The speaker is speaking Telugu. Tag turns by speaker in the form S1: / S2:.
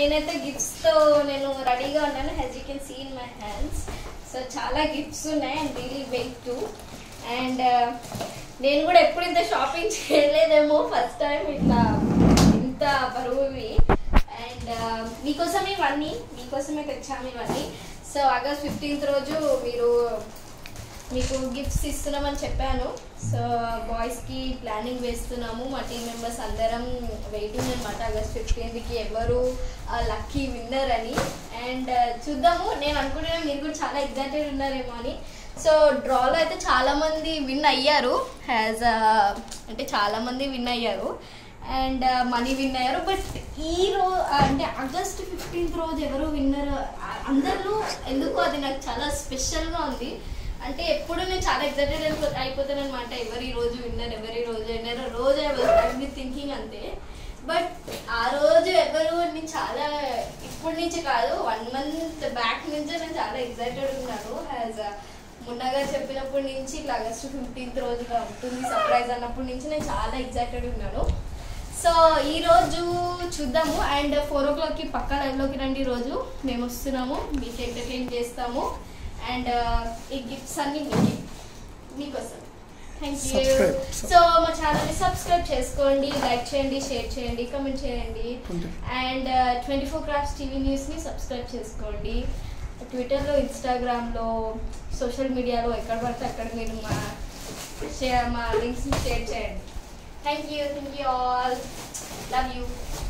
S1: నేనైతే గిఫ్ట్స్ తో నేను రెడీగా ఉన్నాను as you can see in my hands so చాలా గిఫ్ట్స్ ఉన్నాయి and really wait to and నేను కూడా ఎప్పుడు ఇంత షాపింగ్ చేయలేదేమో ఫస్ట్ టైం ఇట్లా ఇంత బరువువి అండ్ మీకోసం ఇవన్నీ మీకోసమే తెచ్చాము ఇవన్నీ సో ఆగస్ట్ ఫిఫ్టీన్త్ రోజు మీరు మీకు గిఫ్ట్స్ ఇస్తున్నామని చెప్పాను సో బాయ్స్కి ప్లానింగ్ వేస్తున్నాము మా టీం మెంబర్స్ అందరం వెయిటింగ్ అనమాట ఆగస్ట్ ఫిఫ్టీన్త్కి ఎవరు లక్కీ విన్నర్ అని అండ్ చూద్దాము నేను అనుకుంటున్నాను మీరు కూడా చాలా ఎగ్జైటెడ్ ఉన్నారేమో అని సో డ్రాలో అయితే చాలామంది విన్ అయ్యారు హ్యాజ్ అంటే చాలామంది విన్ అయ్యారు అండ్ మనీ విన్ అయ్యారు బట్ ఈ రోజు అంటే ఆగస్ట్ ఫిఫ్టీన్త్ రోజు ఎవరు విన్నర్ అందరూ ఎందుకు అది నాకు చాలా స్పెషల్గా ఉంది అంటే ఎప్పుడు నేను చాలా ఎక్సైటెడ్ అయిపోతాను అనమాట ఎవరి రోజు విన్నర్ ఎవరి రోజు విన్నర్ రోజు ఐ థింకింగ్ అంతే బట్ ఆ రోజు ఎవరు నేను చాలా ఇప్పటి నుంచి కాదు వన్ మంత్ బ్యాక్ నుంచే నేను చాలా ఎక్సైటెడ్ ఉన్నాను యాజ్ మున్నగా చెప్పినప్పటి నుంచి ఇట్లా ఆగస్ట్ ఫిఫ్టీన్త్ రోజుగా ఉంటుంది సర్ప్రైజ్ అన్నప్పటి నుంచి నేను చాలా ఎక్సైటెడ్ ఉన్నాను సో ఈ రోజు చూద్దాము అండ్ ఫోర్ ఓ క్లాక్కి పక్క లైవ్లోకి రండి ఈ రోజు మేము వస్తున్నాము మీకు ఎంటర్టైన్ చేస్తాము అండ్ ఈ గిఫ్ట్స్ అన్ని మీకు మీకోసం థ్యాంక్ యూ
S2: Subscribe.
S1: సో మా ఛానల్ని సబ్స్క్రైబ్ చేసుకోండి లైక్ చేయండి షేర్ చేయండి కమెంట్ చేయండి and twenty four crafts TV న్యూస్ని సబ్స్క్రైబ్ చేసుకోండి ట్విట్టర్లో ఇన్స్టాగ్రామ్లో సోషల్ మీడియాలో ఎక్కడ పడితే అక్కడ మీరు మా షేర్ మా లింక్స్ని షేర్ చేయండి thank you thank you all love you